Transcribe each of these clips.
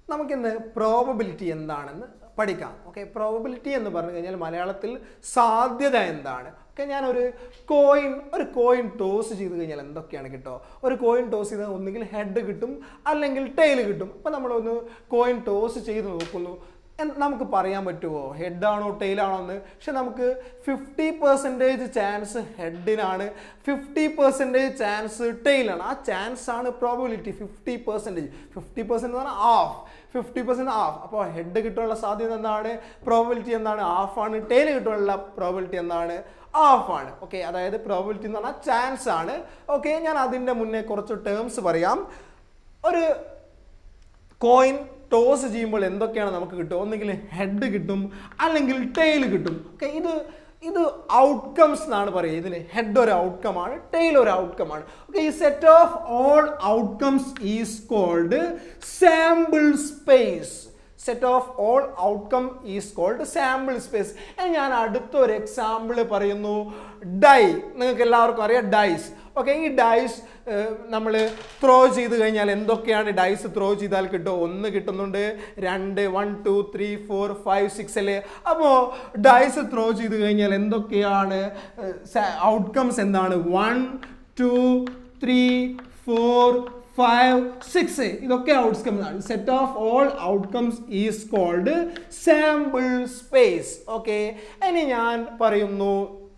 നമുക്കിന്ന് പ്രോബബിലിറ്റി എന്താണെന്ന് പഠിക്കാം ഓക്കെ പ്രോബബിലിറ്റി എന്ന് പറഞ്ഞു കഴിഞ്ഞാൽ മലയാളത്തിൽ സാധ്യത എന്താണ് ഓക്കെ ഞാനൊരു കോയിൻ ഒരു കോയിൻ ടോസ് ചെയ്ത് കഴിഞ്ഞാൽ എന്തൊക്കെയാണ് കിട്ടുക ഒരു കോയിൻ ടോസ് ചെയ്താൽ ഒന്നുകിൽ ഹെഡ് കിട്ടും അല്ലെങ്കിൽ ടെയിൽ കിട്ടും അപ്പം നമ്മളൊന്ന് കോയിൻ ടോസ് ചെയ്ത് നോക്കുന്നു എന്ന് നമുക്ക് പറയാൻ പറ്റുമോ ഹെഡാണോ ടെയിലാണോ എന്ന് പക്ഷെ നമുക്ക് ഫിഫ്റ്റി പെർസെൻറ്റേജ് ചാൻസ് ഹെഡിനാണ് ഫിഫ്റ്റി പെർസെൻറ്റേജ് ചാൻസ് ടെയിലാണ് ആ ചാൻസ് ആണ് probability fifty percentage fifty percent എന്ന് പറഞ്ഞാൽ ഹാഫ് ഫിഫ്റ്റി പെർസെൻറ്റ് ഹാഫ് അപ്പോൾ ഹെഡ് കിട്ടാനുള്ള സാധ്യത എന്താണ് പ്രോബിലിറ്റി എന്താണ് ഹാഫ് ആണ് ടെയിൽ കിട്ടാനുള്ള പ്രോബിലിറ്റി എന്താണ് ഹാഫ് ആണ് ഓക്കെ അതായത് പ്രോബിലിറ്റി എന്ന് പറഞ്ഞാൽ ചാൻസ് ആണ് ഓക്കെ ഞാൻ അതിൻ്റെ മുന്നേ കുറച്ച് ടേംസ് പറയാം ഒരു കോയിൻ ടോസ് ചെയ്യുമ്പോൾ എന്തൊക്കെയാണ് നമുക്ക് കിട്ടുക ഒന്നെങ്കിൽ ഹെഡ് കിട്ടും അല്ലെങ്കിൽ ടെയിൽ കിട്ടും ഓക്കെ ഇത് ഇത് ഔട്ട്കംസ് എന്നാണ് പറയുക ഇതിന് ഹെഡ് ഒരു ഔട്ട്കം ആണ് ടെയിൽ ഒരു ഔട്ട്കം ആണ് ഓക്കെ ഈ set of all outcomes is called sample space set of all outcome is called sample space ഞാൻ അടുത്തൊരു എക്സാമ്പിൾ പറയുന്നു ഡൈ നിങ്ങൾക്ക് എല്ലാവർക്കും അറിയാം ഡൈസ് ഓക്കെ ഈ ഡൈസ് നമ്മൾ ത്രോ ചെയ്ത് കഴിഞ്ഞാൽ എന്തൊക്കെയാണ് ഡൈസ് ത്രോ ചെയ്താൽ കിട്ടും ഒന്ന് കിട്ടുന്നുണ്ട് രണ്ട് one two three four five six അല്ലേ അപ്പോൾ ഡൈസ് ത്രോ ചെയ്ത് കഴിഞ്ഞാൽ എന്തൊക്കെയാണ് ഔട്ട്കംസ് എന്താണ് one two three four five six ഇതൊക്കെ ഔട്ട്കംസ് ആണ് set of all outcomes is called sample space okay ഇനി ഞാൻ പറയുന്നു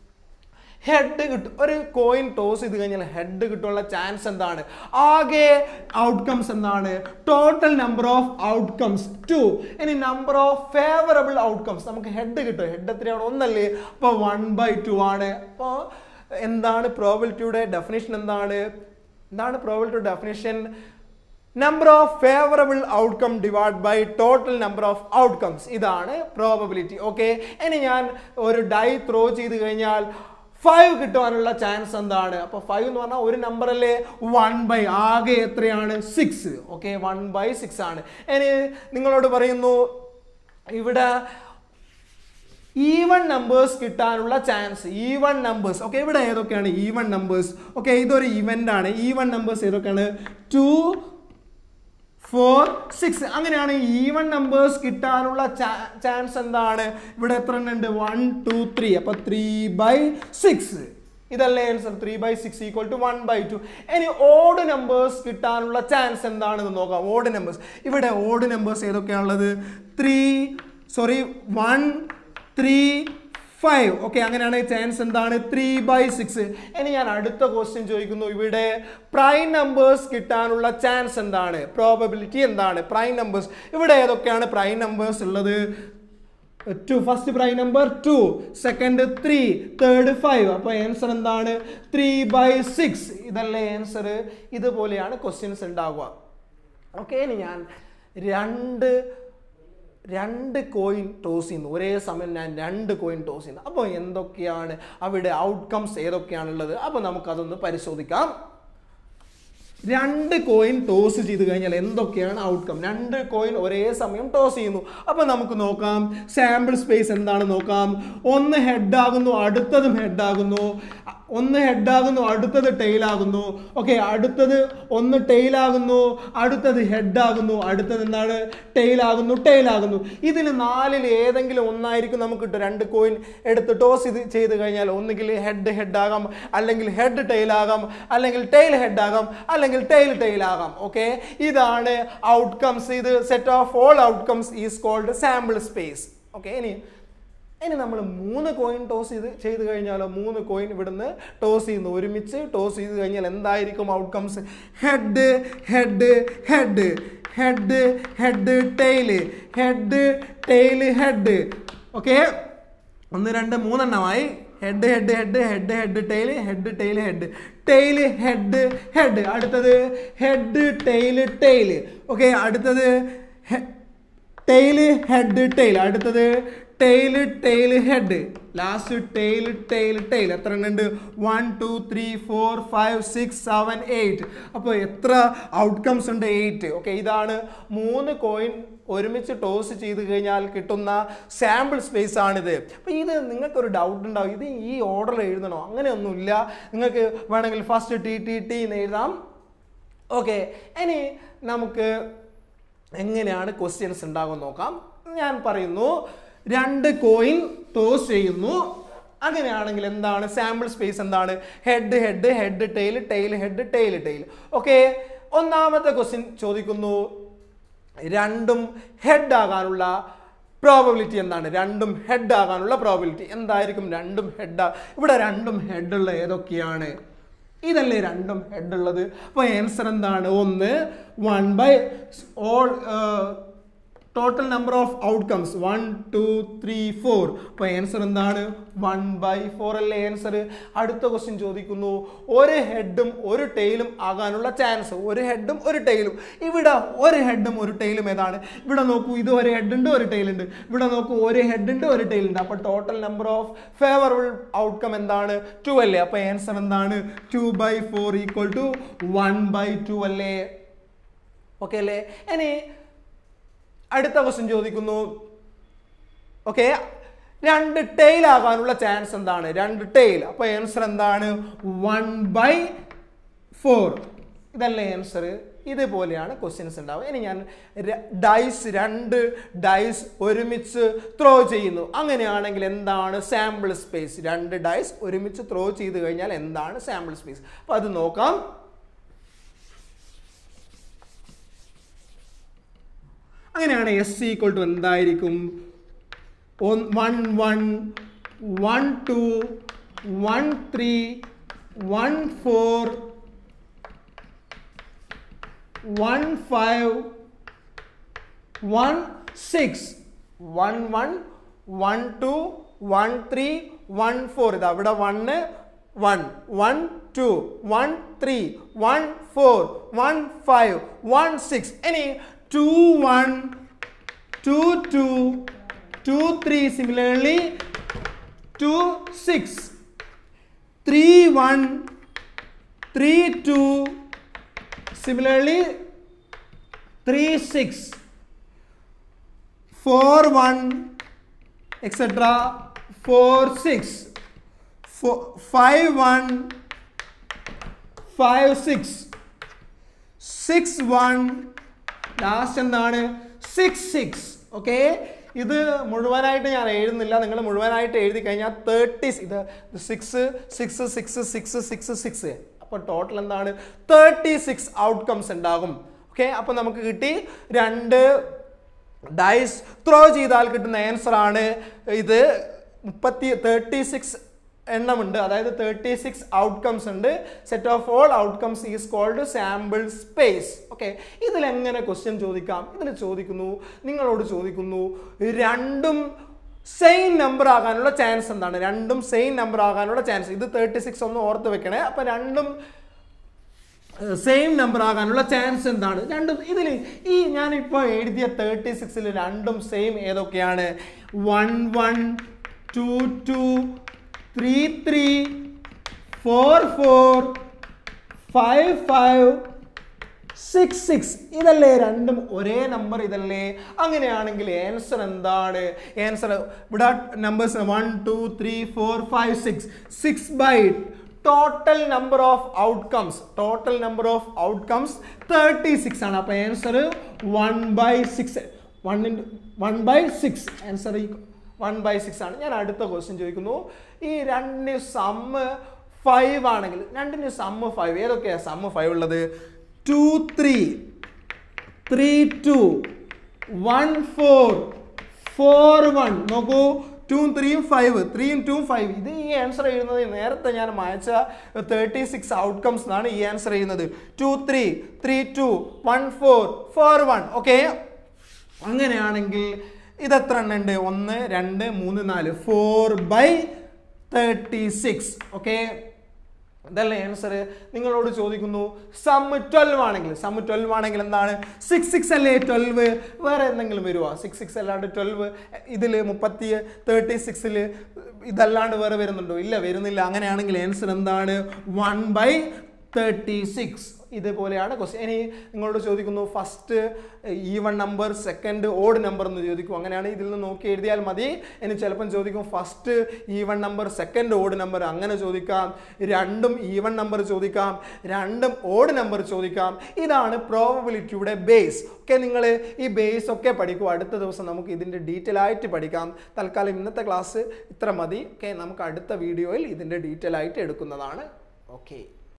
ഹെഡ് കിട്ടും ഒരു കോയിൻ ടോസ് ചെയ്ത് കഴിഞ്ഞാൽ ഹെഡ് കിട്ടാനുള്ള ചാൻസ് എന്താണ് ആകെ ഔട്ട്കംസ് എന്താണ് total number of outcomes two ഇനി നമ്പർ ഓഫ് ഫേവറബിൾ ഔട്ട്കംസ് നമുക്ക് ഹെഡ് കിട്ടും ഹെഡ് എത്രയാണ് ഒന്നല്ലേ അപ്പോൾ വൺ ബൈ ടു ആണ് അപ്പോൾ എന്താണ് പ്രോബിലിറ്റിയുടെ ഡെഫിനേഷൻ എന്താണ് എന്താണ് probability definition number of favourable outcome divide by total number of outcomes ഇതാണ് പ്രോബബിലിറ്റി ഓക്കെ ഇനി ഞാൻ ഒരു ഡൈ ത്രോ ചെയ്ത് കഴിഞ്ഞാൽ ഫൈവ് കിട്ടുവാനുള്ള ചാൻസ് എന്താണ് അപ്പൊ ഫൈവ് എന്ന് പറഞ്ഞാൽ ഒരു നമ്പർ അല്ലേ വൺ ബൈ ആകെ എത്രയാണ് six okay one by six ആണ് ഇനി നിങ്ങളോട് പറയുന്നു ഇവിടെ ഈവൺ നമ്പേഴ്സ് കിട്ടാനുള്ള ചാൻസ് ഈവൺ നമ്പേഴ്സ് ഓക്കെ ഇവിടെ ഏതൊക്കെയാണ് ഈവൺ നമ്പേഴ്സ് ഓക്കെ ഇതൊരു ഇവന്റ് ആണ് ഈവൺ നമ്പേഴ്സ് ഏതൊക്കെയാണ് ടു ഫോർ സിക്സ് അങ്ങനെയാണ് ഈവൺ നമ്പേഴ്സ് കിട്ടാനുള്ള ചാൻസ് എന്താണ് ഇവിടെ എത്ര ഉണ്ട് വൺ ടു ത്രീ അപ്പൊ ത്രീ ബൈ സിക്സ് ഇതല്ലേ answer three by six equal to one by two ഇനി ഓഡ് നമ്പേഴ്സ് കിട്ടാനുള്ള ചാൻസ് എന്താണെന്ന് നോക്കാം ഓഡ് നമ്പേഴ്സ് ഇവിടെ ഓഡ് നമ്പേഴ്സ് ഏതൊക്കെയാണുള്ളത് three sorry one three five okay അങ്ങനെയാണ് ചാൻസ് എന്താണ് ത്രീ ബൈ സിക്സ് ഇനി ഞാൻ അടുത്ത ക്വസ്റ്റ്യൻ ചോദിക്കുന്നു ഇവിടെ പ്രൈം നമ്പേഴ്സ് കിട്ടാനുള്ള ചാൻസ് എന്താണ് പ്രോബബിലിറ്റി എന്താണ് പ്രൈം നമ്പേഴ്സ് ഇവിടെ ഏതൊക്കെയാണ് പ്രൈം നമ്പേഴ്സ് ഉള്ളത് two first prime number two second three third five അപ്പോൾ ആൻസർ എന്താണ് ത്രീ ബൈ സിക്സ് ഇതല്ലേ ആൻസർ ഇതുപോലെയാണ് ക്വസ്റ്റ്യൻസ് ഉണ്ടാവുക ഓക്കെ ഇനി ഞാൻ രണ്ട് രണ്ട് കോയിൻ ടോസ് ചെയ്യുന്നു ഒരേ സമയം ഞാൻ രണ്ട് കോയിൻ ടോസ് ചെയ്യുന്നു അപ്പോൾ എന്തൊക്കെയാണ് അവിടെ ഔട്ട്കംസ് ഏതൊക്കെയാണുള്ളത് അപ്പോൾ നമുക്കതൊന്ന് പരിശോധിക്കാം രണ്ട് കോയിൻ ടോസ് ചെയ്ത് കഴിഞ്ഞാൽ എന്തൊക്കെയാണ് ഔട്ട്കം രണ്ട് കോയിൻ ഒരേ സമയം ടോസ് ചെയ്യുന്നു അപ്പോൾ നമുക്ക് നോക്കാം സാമ്പിൾ സ്പേസ് എന്താണ് നോക്കാം ഒന്ന് ഹെഡ് ആകുന്നു അടുത്തതും ഹെഡ് ആകുന്നു ഒന്ന് ഹെഡ് ആകുന്നു അടുത്തത് ടെയിൽ ആകുന്നു ഓക്കെ അടുത്തത് ഒന്ന് ടെയിൽ ആകുന്നു അടുത്തത് ഹെഡ് ആകുന്നു അടുത്തത് എന്താണ് ടെയിൽ ആകുന്നു ടെയിൽ ആകുന്നു ഇതിൽ നാലിൽ ഏതെങ്കിലും ഒന്നായിരിക്കും നമുക്ക് കിട്ടും രണ്ട് കോയിൻ എടുത്ത് ടോസ് ഇത് ചെയ്ത് കഴിഞ്ഞാൽ ഒന്നുകിൽ ഹെഡ് ഹെഡ് ആകാം അല്ലെങ്കിൽ ഹെഡ് ടെയിൽ ആകാം അല്ലെങ്കിൽ ടെയിൽ ഹെഡ് ആകാം അല്ലെങ്കിൽ ടെയിൽ ടെയിൽ ആകാം ഓക്കെ ഇതാണ് ഔട്ട്കംസ് ഇത് set of all outcomes is called sample space okay ഇനി ഇനി നമ്മൾ മൂന്ന് കോയിൻ ടോസ് ചെയ്ത് ചെയ്ത് കഴിഞ്ഞാലോ മൂന്ന് കോയിൻ ഇവിടുന്ന് ടോസ് ചെയ്യുന്നു ഒരുമിച്ച് ടോസ് ചെയ്ത് കഴിഞ്ഞാൽ എന്തായിരിക്കും outcomes head head head head head tail head tail head okay ഒന്ന് രണ്ട് മൂന്നെണ്ണമായി head head head head head tail head tail head tail head head അടുത്തത് ഹെഡ് ടെയില് ടെയില് ഓക്കെ അടുത്തത് ടെയില് ഹെഡ് ടെയിൽ അടുത്തത് tail tail head last tail tail tail എത്ര ഉണ്ട് one two three four five six seven eight അപ്പോൾ എത്ര outcomes ഉണ്ട് eight okay ഇതാണ് മൂന്ന് കോയിൻ ഒരുമിച്ച് ടോസ് ചെയ്ത് കഴിഞ്ഞാൽ കിട്ടുന്ന സാമ്പിൾ സ്പേസ് ആണിത് അപ്പോൾ ഇത് നിങ്ങൾക്കൊരു ഡൗട്ട് ഉണ്ടാവും ഇത് ഈ ഓർഡറിൽ എഴുതണോ അങ്ങനെയൊന്നുമില്ല നിങ്ങൾക്ക് വേണമെങ്കിൽ ഫസ്റ്റ് ടി ടി ടി എന്ന് എഴുതാം ഓക്കെ ഇനി നമുക്ക് എങ്ങനെയാണ് ക്വസ്റ്റ്യൻസ് ഉണ്ടാകും നോക്കാം ഞാൻ പറയുന്നു രണ്ട് കോയിൻ ടോസ് ചെയ്യുന്നു അങ്ങനെയാണെങ്കിൽ എന്താണ് സാമ്പിൾ സ്പേസ് എന്താണ് head head head tail tail head tail tail okay ഒന്നാമത്തെ ക്വസ്റ്റ്യൻ ചോദിക്കുന്നു രണ്ടും ഹെഡ് ആകാനുള്ള പ്രോബബിലിറ്റി എന്താണ് രണ്ടും ഹെഡ് ആകാനുള്ള പ്രോബിലിറ്റി എന്തായിരിക്കും രണ്ടും ഹെഡ് ഇവിടെ രണ്ടും ഹെഡ് ഉള്ള ഏതൊക്കെയാണ് ഇതല്ലേ രണ്ടും ഹെഡ് ഉള്ളത് അപ്പോൾ ആൻസർ എന്താണ് ഒന്ന് one by all total number of outcomes one two three four അപ്പോൾ ആൻസർ എന്താണ് വൺ ബൈ ഫോർ അല്ലേ ആൻസർ അടുത്ത ക്വസ്റ്റ്യൻ ചോദിക്കുന്നു ഒരു ഹെഡും ഒരു ടെയിലും ആകാനുള്ള ചാൻസ് ഒരു ഹെഡും ഒരു ടെയിലും ഇവിടെ ഒരു ഹെഡും ഒരു ടെയിലും ഏതാണ് ഇവിടെ നോക്കൂ ഇത് ഒരു ഹെഡ് ഉണ്ട് ഒരു ടെയിൽ ഉണ്ട് ഇവിടെ നോക്കൂ ഒരു ഹെഡ് ഉണ്ട് ഒരു ടെയിൽ ഉണ്ട് അപ്പോൾ total number of favourable outcome എന്താണ് ടു അല്ലേ അപ്പോൾ ആൻസർ എന്താണ് two by four equal to one by two അല്ലേ ഓക്കെ അല്ലേ ഇനി അടുത്ത ക്വസ്റ്റ്യൻ ചോദിക്കുന്നു ഓക്കെ രണ്ട് ടെയിൽ ആകാനുള്ള ചാൻസ് എന്താണ് രണ്ട് ടെയിൽ അപ്പോൾ ആൻസർ എന്താണ് വൺ ബൈ ഫോർ ഇതല്ലേ ആൻസർ ഇതുപോലെയാണ് ക്വസ്റ്റ്യൻസ് ഉണ്ടാവുക ഇനി ഞാൻ ഡൈസ് രണ്ട് ഡൈസ് ഒരുമിച്ച് ത്രോ ചെയ്യുന്നു അങ്ങനെയാണെങ്കിൽ എന്താണ് സാമ്പിൾ സ്പേസ് രണ്ട് ഡൈസ് ഒരുമിച്ച് ത്രോ ചെയ്ത് കഴിഞ്ഞാൽ എന്താണ് സാമ്പിൾ സ്പേസ് അപ്പോൾ അത് നോക്കാം അങ്ങനെയാണ് എസ് ഈക്വൽ ടു എന്തായിരിക്കും one one one two one three one four one five one six one one one two one three one four ഇത് അവിടെ one one one two one three one four one five one six ഇനി two one two two two three similarly two six three one three to similarly three six four one etcetera four six five one five six six one last എന്താണ് six six okay ഇത് മുഴുവനായിട്ട് ഞാൻ എഴുതുന്നില്ല നിങ്ങൾ മുഴുവനായിട്ട് എഴുതി കഴിഞ്ഞാൽ thirty ഇത് six six six six six six അപ്പോൾ ടോട്ടൽ എന്താണ് തേർട്ടി സിക്സ് ഔട്ട്കംസ് ഉണ്ടാകും ഓക്കെ അപ്പോൾ നമുക്ക് കിട്ടി രണ്ട് ഡൈസ് ത്രോ ചെയ്താൽ കിട്ടുന്ന ആൻസർ ആണ് ഇത് മുപ്പത്തി തേർട്ടി സിക്സ് എണ്ണമുണ്ട് അതായത് തേർട്ടി സിക്സ് ഔട്ട്കംസ് ഉണ്ട് set of all outcomes is called sample space okay ഇതിൽ എങ്ങനെ ക്വസ്റ്റ്യൻ ചോദിക്കാം ഇതിൽ ചോദിക്കുന്നു നിങ്ങളോട് ചോദിക്കുന്നു രണ്ടും സെയിം നമ്പർ ആകാനുള്ള ചാൻസ് എന്താണ് രണ്ടും സെയിം നമ്പർ ആകാനുള്ള ചാൻസ് ഇത് തേർട്ടി സിക്സ് ഒന്ന് ഓർത്ത് വെക്കണേ അപ്പൊ രണ്ടും സെയിം നമ്പർ ആകാനുള്ള ചാൻസ് എന്താണ് രണ്ടും ഇതിൽ ഈ ഞാനിപ്പോൾ എഴുതിയ തേർട്ടി സിക്സിൽ രണ്ടും സെയിം ഏതൊക്കെയാണ് one one two two three three four four five five six six ഇതല്ലേ രണ്ടും ഒരേ നമ്പർ ഇതല്ലേ അങ്ങനെയാണെങ്കിൽ ആൻസർ എന്താണ് ആൻസർ ഇവിടെ numbers one two three four five six six by total number of outcomes total number of outcomes thirty six ആണ് അപ്പോൾ answer one by six one into one by six answer ഈ one by six ആണ് ഞാൻ അടുത്ത question ചോദിക്കുന്നു ഈ രണ്ടിന് sum five ആണെങ്കിൽ രണ്ടിന് സമ്മ് ഫൈവ് ഏതൊക്കെയാണ് സമ്മ് ഫൈവ് ഉള്ളത് two three three two one four four one നോക്കൂ ടൂം ത്രീയും ഫൈവ് ത്രീയും ടൂം ഫൈവ് ഇത് ഈ ആൻസർ എഴുതുന്നത് നേരത്തെ ഞാൻ മായച്ച തേർട്ടി സിക്സ് ഔട്ട്കംസ് എന്നാണ് ഈ ആൻസർ ചെയ്യുന്നത് two three three two one four four one okay അങ്ങനെയാണെങ്കിൽ ഇത് എത്ര എണ്ണം ഉണ്ട് ഒന്ന് രണ്ട് മൂന്ന് നാല് four by thirty six okay ഇതല്ലേ ആൻസർ നിങ്ങളോട് ചോദിക്കുന്നു സമ്മ് ട്വൽവ് ആണെങ്കിൽ സമ്മ് ട്വൽവ് ആണെങ്കിൽ എന്താണ് സിക്സ് സിക്സ് അല്ലേ ട്വൽവ് വേറെ എന്തെങ്കിലും വരുമോ സിക്സ് സിക്സ് അല്ലാണ്ട് ട്വൽവ് ഇതിൽ മുപ്പത്തി തേർട്ടി സിക്സിൽ ഇതല്ലാണ്ട് വേറെ വരുന്നുണ്ടോ ഇല്ല വരുന്നില്ല അങ്ങനെയാണെങ്കിൽ ആൻസർ എന്താണ് വൺ ബൈ തേർട്ടി സിക്സ് ഇതുപോലെയാണ് ക്വസ്റ്റ്യൻ ഇനി നിങ്ങളോട് ചോദിക്കുന്നു first even number second odd number എന്ന് ചോദിക്കും അങ്ങനെയാണ് ഇതിൽ നിന്ന് നോക്കി എഴുതിയാൽ മതി ഇനി ചിലപ്പം ചോദിക്കും first even number second odd number അങ്ങനെ ചോദിക്കാം രണ്ടും ഈവൺ നമ്പർ ചോദിക്കാം രണ്ടും ഓഡ് നമ്പർ ചോദിക്കാം ഇതാണ് പ്രോബബിലിറ്റിയുടെ ബേസ് ഓക്കെ നിങ്ങൾ ഈ ബേസ് ഒക്കെ പഠിക്കും അടുത്ത ദിവസം നമുക്ക് ഇതിൻ്റെ ഡീറ്റെയിൽ ആയിട്ട് പഠിക്കാം തൽക്കാലം ഇന്നത്തെ ക്ലാസ് ഇത്ര മതി ഓക്കെ നമുക്ക് അടുത്ത വീഡിയോയിൽ ഇതിൻ്റെ ഡീറ്റെയിൽ ആയിട്ട് എടുക്കുന്നതാണ് ഓക്കെ